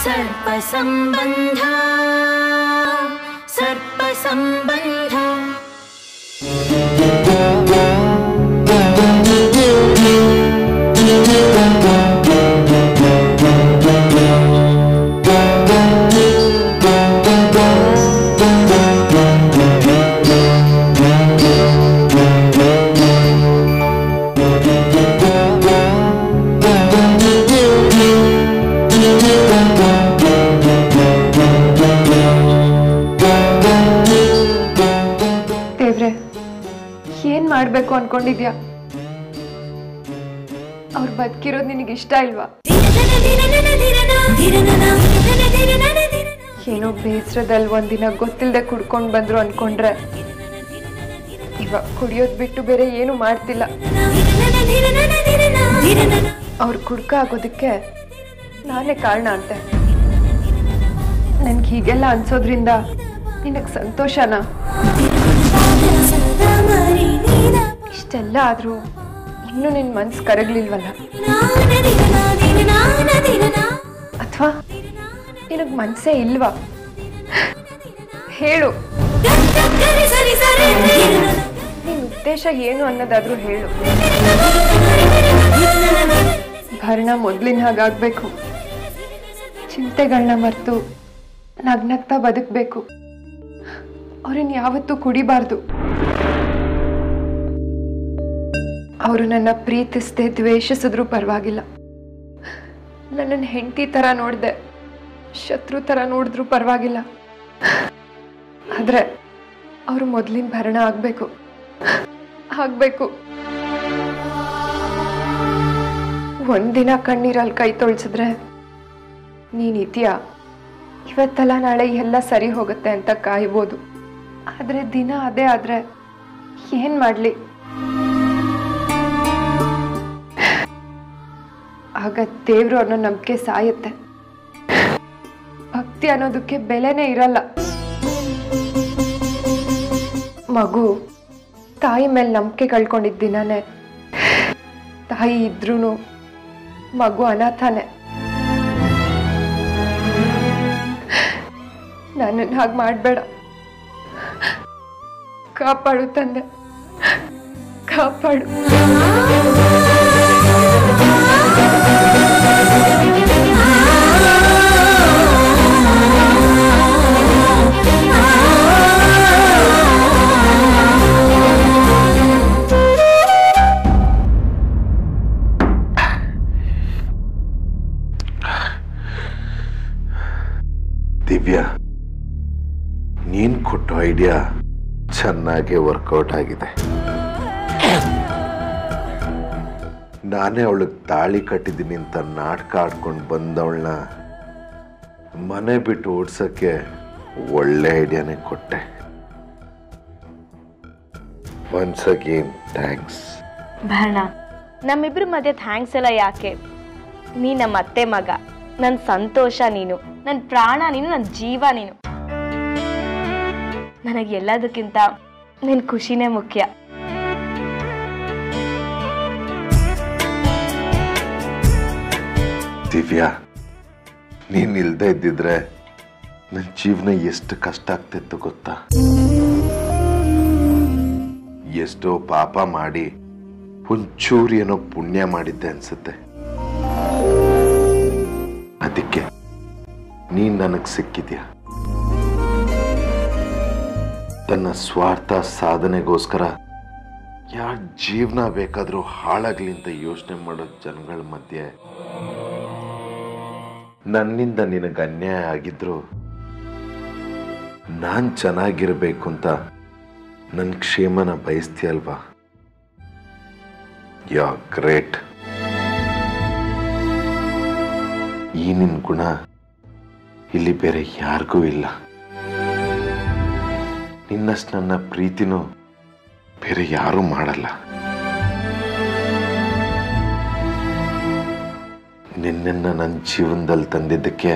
सर्पसम्बन्ध सर्पसम्बन्ध ದೇವ್ರೆ ಏನ್ ಮಾಡ್ಬೇಕು ಅನ್ಕೊಂಡಿದ್ಯಾ ಅವ್ರು ಬದುಕಿರೋದು ನಿನಗೆ ಇಷ್ಟ ಇಲ್ವಾ ಏನೋ ಬೇಸರದಲ್ಲಿ ಒಂದಿನ ಗೊತ್ತಿಲ್ಲದೆ ಕುಡ್ಕೊಂಡು ಬಂದ್ರು ಅನ್ಕೊಂಡ್ರೆ ಇವಾಗ ಕುಡಿಯೋದ್ ಬಿಟ್ಟು ಬೇರೆ ಏನು ಮಾಡ್ತಿಲ್ಲ ಅವ್ರು ಕುಡ್ಕ ಆಗೋದಕ್ಕೆ ನಾನೇ ಕಾರಣ ಅಂತೆ ನನ್ಗೆ ಹೀಗೆಲ್ಲ ಅನ್ಸೋದ್ರಿಂದ ನಿನಗೆ ಸಂತೋಷನಾ ಇಷ್ಟೆಲ್ಲ ಆದ್ರೂ ಇನ್ನೂ ನಿನ್ ಮನ್ಸು ಕರಗ್ಲಿಲ್ವಲ್ಲ ಅಥವಾ ನಿನಗ್ ಮನ್ಸೇ ಇಲ್ವಾ ಹೇಳು ನಿನ್ ಉದ್ದೇಶ ಏನು ಅನ್ನೋದಾದ್ರೂ ಹೇಳು ಭರಣ ಮೊದ್ಲಿನ ಹಾಗಾಗ್ಬೇಕು ಚಿಂತೆಗಳನ್ನ ಮರೆತು ನಗ್ನಗ್ತಾ ಬದುಕ್ಬೇಕು ಅವ್ರನ್ನ ಯಾವತ್ತೂ ಕುಡಿಬಾರ್ದು ಅವರು ನನ್ನ ಪ್ರೀತಿಸದೆ ದ್ವೇಷಿಸಿದ್ರು ಪರವಾಗಿಲ್ಲ ನನ್ನನ್ನು ಹೆಂಡತಿ ಥರ ನೋಡಿದೆ ಶತ್ರು ಥರ ನೋಡಿದ್ರು ಪರವಾಗಿಲ್ಲ ಆದರೆ ಅವರು ಮೊದಲಿನ ಭರಣ ಆಗಬೇಕು ಆಗಬೇಕು ಒಂದಿನ ಕಣ್ಣೀರಲ್ಲಿ ಕೈ ತೊಳ್ಸಿದ್ರೆ ನೀನಿದ್ಯಾ ಇವತ್ತಲ್ಲ ನಾಳೆ ಎಲ್ಲ ಸರಿ ಹೋಗುತ್ತೆ ಅಂತ ಕಾಯ್ಬೋದು ಆದರೆ ದಿನ ಅದೇ ಆದರೆ ಏನು ಮಾಡಲಿ ಆಗ ದೇವ್ರು ಅನ್ನೋ ನಂಬಿಕೆ ಸಾಯುತ್ತೆ ಭಕ್ತಿ ಅನ್ನೋದಕ್ಕೆ ಬೆಲೆನೇ ಇರಲ್ಲ ಮಗು ತಾಯಿ ಮೇಲೆ ನಂಬಿಕೆ ಕಳ್ಕೊಂಡಿದ್ದ ದಿನನೇ ತಾಯಿ ಇದ್ರೂ ಮಗು ಅನಾಥನೇ ನನ್ನನ್ನು ಹಾಗೆ ಮಾಡಬೇಡ ಕಾಪಾಡು ತಂದೆ ಕಾಪಾಡು ದಿವ್ಯಾ ನೀನ್ ಕೊಟ್ಟ ಐಡಿಯಾ ಚೆನ್ನಾಗಿ ವರ್ಕೌಟ್ ಆಗಿದೆ ನಾನೇ ಅವಳಿಗೆ ತಾಳಿ ಕಟ್ಟಿದ್ದೀನಿ ಅಂತ ನಾಟಕ ಆಡ್ಕೊಂಡು ಬಂದವಳನ್ನ ಮನೆ ಬಿಟ್ಟು ಓಡ್ಸಕ್ಕೆ ಒಳ್ಳೆ ಐಡಿಯಾನೇ ಕೊಟ್ಟೆ ಒನ್ಸ್ ಅಗೇನ್ ಥ್ಯಾಂಕ್ಸ್ ಭರಣ ನಮ್ಮಿಬ್ರ ಮಧ್ಯೆ ಥ್ಯಾಂಕ್ಸ್ ಎಲ್ಲ ಯಾಕೆ ನೀ ನಮ್ಮ ಅತ್ತೆ ಮಗ ನನ್ನ ಸಂತೋಷ ನೀನು ನನ್ನ ಪ್ರಾಣ ನೀನು ನನ್ನ ಜೀವ ನೀನು ನನಗೆ ಎಲ್ಲದಕ್ಕಿಂತ ನಿನ್ನ ಖುಷಿನೇ ಮುಖ್ಯ ದಿವ್ಯಾ ನೀನ್ ಇಲ್ದೇ ಇದ್ದಿದ್ರೆ ನನ್ನ ಜೀವನ ಎಷ್ಟು ಕಷ್ಟ ಆಗ್ತಿತ್ತು ಗೊತ್ತಾ ಎಷ್ಟೋ ಪಾಪ ಮಾಡಿ ಒಂಚೂರು ಏನೋ ಪುಣ್ಯ ಮಾಡಿದ್ದೆ ಅನ್ಸುತ್ತೆ ಅದಕ್ಕೆ ನೀನ್ ನನಗ್ ಸಿಕ್ಕಿದ್ಯಾ ತನ್ನ ಸ್ವಾರ್ಥ ಸಾಧನೆಗೋಸ್ಕರ ಯಾರ ಜೀವನ ಬೇಕಾದ್ರೂ ಹಾಳಾಗ್ಲಿ ಅಂತ ಯೋಚನೆ ಮಾಡೋ ಜನಗಳ ಮಧ್ಯೆ ನನ್ನಿಂದ ನಿನಗೆ ಅನ್ಯಾಯ ಆಗಿದ್ರು ನಾನ್ ಚೆನ್ನಾಗಿರ್ಬೇಕು ಅಂತ ನನ್ನ ಕ್ಷೇಮನ ಬಯಸ್ತೀಯಲ್ವಾ ಯಾ ಗ್ರೇಟ್ ಈ ನಿನ್ ಗುಣ ಇಲ್ಲಿ ಬೇರೆ ಯಾರಿಗೂ ಇಲ್ಲ ನಿನ್ನಷ್ಟು ನನ್ನ ಪ್ರೀತಿನೂ ಬೇರೆ ಯಾರೂ ಮಾಡಲ್ಲ ನಿನ್ನನ್ನ ನನ್ನ ಜೀವನದಲ್ಲಿ ತಂದಿದ್ದಕ್ಕೆ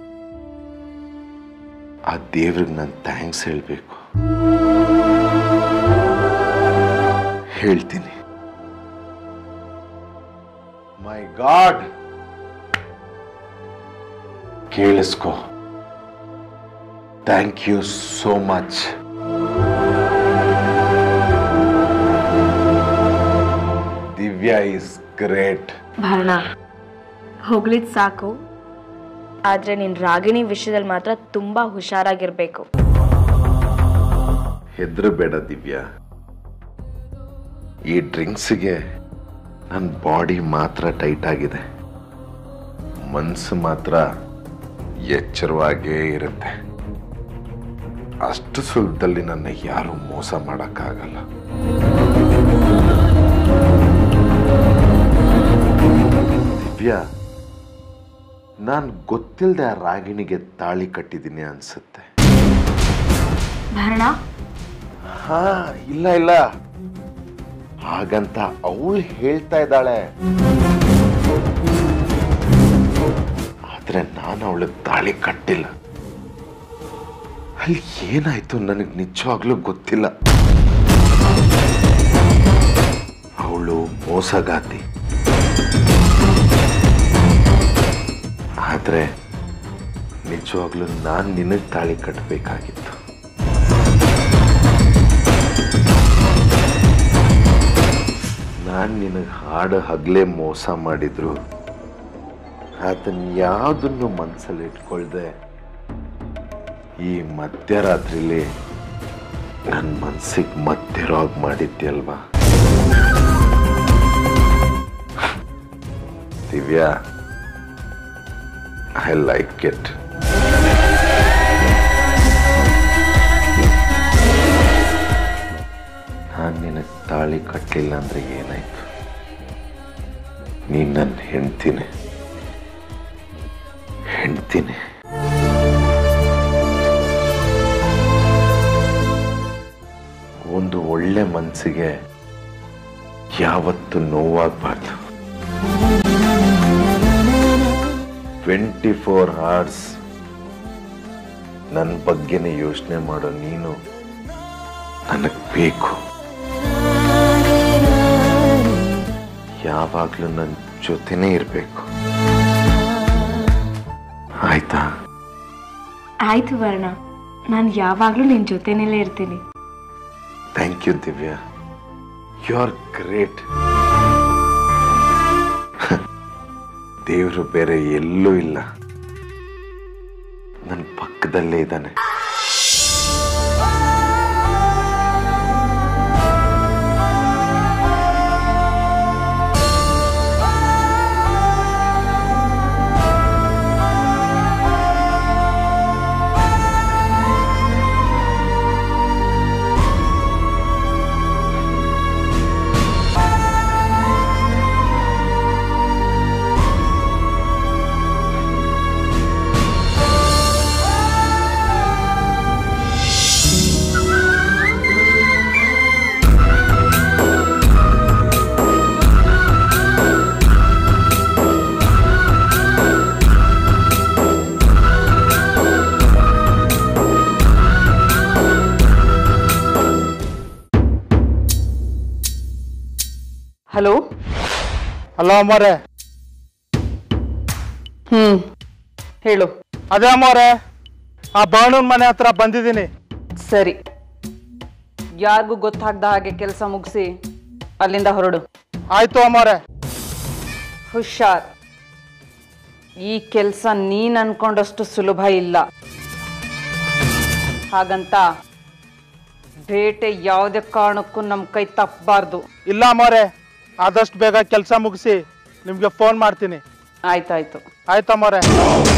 ಆ ದೇವ್ರಿಗೆ ನಾನು ಥ್ಯಾಂಕ್ಸ್ ಹೇಳಬೇಕು ಹೇಳ್ತೀನಿ ಮೈ ಗಾಡ್ ಕೇಳಿಸ್ಕೊ thank you so much Divya is great Bharana ಹೋಗ್ಲಿದ್ ಸಾಕು ಆದರೆ ನೀನು ರಾಗಿಣಿ ವಿಷಯದಲ್ಲಿ ಮಾತ್ರ ತುಂಬ ಹುಷಾರಾಗಿರ್ಬೇಕು ಹೆದರಬೇಡ ದಿವ್ಯಾ ಈ ಡ್ರಿಂಕ್ಸ್ಗೆ ನನ್ನ ಬಾಡಿ ಮಾತ್ರ ಟೈಟ್ ಆಗಿದೆ ಮನಸ್ಸು ಮಾತ್ರ ಎಚ್ಚರವಾಗೇ ಇರುತ್ತೆ ಅಷ್ಟು ಸುಲಭದಲ್ಲಿ ನನ್ನ ಯಾರು ಮೋಸ ಮಾಡೋಕ್ಕಾಗಲ್ಲ ದಿವ್ಯಾ ನಾನು ಗೊತ್ತಿಲ್ಲದೆ ಆ ರಾಗಿಣಿಗೆ ತಾಳಿ ಕಟ್ಟಿದ್ದೀನಿ ಅನ್ಸುತ್ತೆ ಭರಣ ಹಾ ಇಲ್ಲ ಇಲ್ಲ ಹಾಗಂತ ಅವಳು ಹೇಳ್ತಾ ಇದ್ದಾಳೆ ಆದ್ರೆ ನಾನು ಅವಳು ತಾಳಿ ಕಟ್ಟಿಲ್ಲ ಅಲ್ಲಿ ಏನಾಯ್ತು ನನಗೆ ನಿಜವಾಗ್ಲೂ ಗೊತ್ತಿಲ್ಲ ಅವಳು ಮೋಸಗಾತಿ ಆದ್ರೆ ನಿಜವಾಗ್ಲೂ ನಾನು ನಿನಗೆ ತಾಳಿ ಕಟ್ಟಬೇಕಾಗಿತ್ತು ನಾನು ನಿನಗೆ ಹಾಡು ಹಗಲೇ ಮೋಸ ಮಾಡಿದ್ರು ಅದನ್ನ ಯಾವುದನ್ನು ಮನಸ್ಸಲ್ಲಿ ಇಟ್ಕೊಳ್ದೆ ಈ ಮಧ್ಯರಾತ್ರಿಲಿ ನನ್ನ ಮನ್ಸಿಗೆ ಮತ್ತಿರೋಗ್ ಮಾಡಿದ್ಯಲ್ವಾ ದಿವ್ಯಾ ಐ ಲೈಕ್ ಇಟ್ ನಾನು ನಿನಗೆ ತಾಳಿ ಕಟ್ಟಲಿಲ್ಲ ಅಂದ್ರೆ ಏನಾಯ್ತು ನೀನ್ ನನ್ನ ಹೆಂಡ್ತೀನಿ ಹೆಂಡ್ತೀನಿ ಒಂದು ಒಳ್ಳೆ ಮನಸ್ಸಿಗೆ ಯಾವತ್ತು ನೋವಾಗಬಾರ್ದು ಟ್ವೆಂಟಿ ಫೋರ್ ಅವರ್ಸ್ ನನ್ನ ಬಗ್ಗೆನೇ ಯೋಚನೆ ಮಾಡೋ ನೀನು ನನಗೆ ಬೇಕು ಯಾವಾಗಲೂ ನನ್ನ ಜೊತೆನೇ ಇರಬೇಕು ಆಯ್ತಾ ಆಯ್ತು ವರ್ಣ ನಾನು ಯಾವಾಗಲೂ ನಿನ್ನ ಜೊತೆನಲ್ಲೇ ಇರ್ತೀನಿ thank you Divya you are great ದೇವರು ಬೇರೆ ಎಲ್ಲೂ ಇಲ್ಲ ನನ್ನ ಪಕ್ಕದಲ್ಲೇ ಇದ್ದಾನೆ ಹಲೋ ಅಲ್ಲ ಅಮ್ಮೋರೆ ಹ್ಮ್ ಹೇಳು ಅದೇ ಅಮ್ಮೋರೆ ಆ ಬಾಣೂನ್ ಮನೆ ಹತ್ರ ಬಂದಿದ್ದೀನಿ ಸರಿ ಯಾರಿಗೂ ಗೊತ್ತಾಗ್ದ ಹಾಗೆ ಕೆಲಸ ಮುಗಿಸಿ ಅಲ್ಲಿಂದ ಹೊರಡು ಆಯ್ತು ಅಮ್ಮೋರೆ ಹುಷಾರ್ ಈ ಕೆಲಸ ನೀನ್ ಅನ್ಕೊಂಡಷ್ಟು ಸುಲಭ ಇಲ್ಲ ಹಾಗಂತ ಬೇಟೆ ಯಾವುದೇ ಕಾರಣಕ್ಕೂ ನಮ್ಮ ಕೈ ತಪ್ಪಬಾರ್ದು ಇಲ್ಲ ಅಮ್ಮೋರೆ ಆದಷ್ಟು ಬೇಗ ಕೆಲಸ ಮುಗಿಸಿ ನಿಮ್ಗೆ ಫೋನ್ ಮಾಡ್ತೀನಿ ಆಯ್ತಾಯ್ತು ಆಯ್ತು ಅಮ್ಮೋರೆ